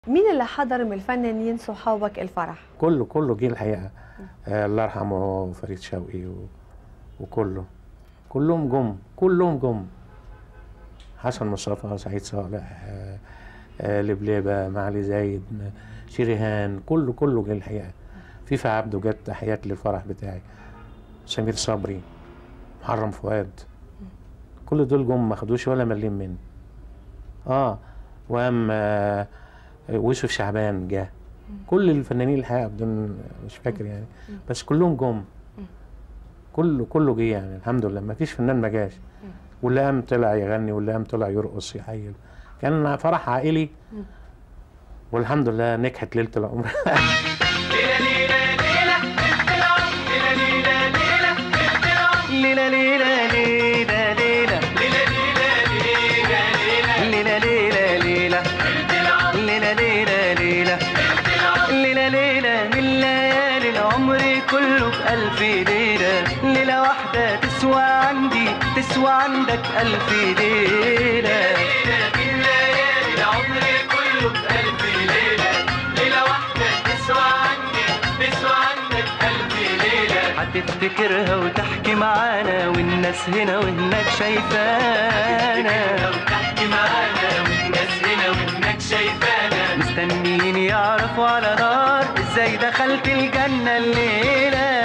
مين اللي حضر من الفنانين صحابك الفرح كله كله جه الحقيقه آه الله يرحمه فريد شوقي و... وكله كلهم جم كلهم جم حسن مصطفى سعيد صالح آه آه لبليبه معالي زايد م- شريهان كله كله جه الحقيقه فيفا عبده جت تحيات للفرح بتاعي سمير صبري محرم فؤاد كل دول جم ما خدوش ولا مليم مني اه وقام آه ويوسف شعبان جه كل الفنانين الحقيقه بدون مش فاكر يعني بس كلهم جم كله كله جه يعني الحمد لله ما فيش فنان ما جاش واللي قام طلع يغني واللي قام طلع يرقص يحيل كان فرح عائلي والحمد لله نجحت ليله العمر ليلة ليلة ليلة ليلة ليلة ليلة ليلة ليلة ليلة ليلة ليلة ليلة من ليالي العمر كله بألف ليلة ليلة واحدة تسوى عندي تسوى عندك ألف ليلة من ليالي العمر كله بألف ليلة ليلة واحدة تسوى عندي تسوى عندك ألف ليلة هتفتكرها وتحكي معانا والناس هنا وهناك شايفانا وتحكي معانا والناس هنا وهناك شايفانا مستنيين يعرفوا على نار ازاي دخلت الجنة الليلة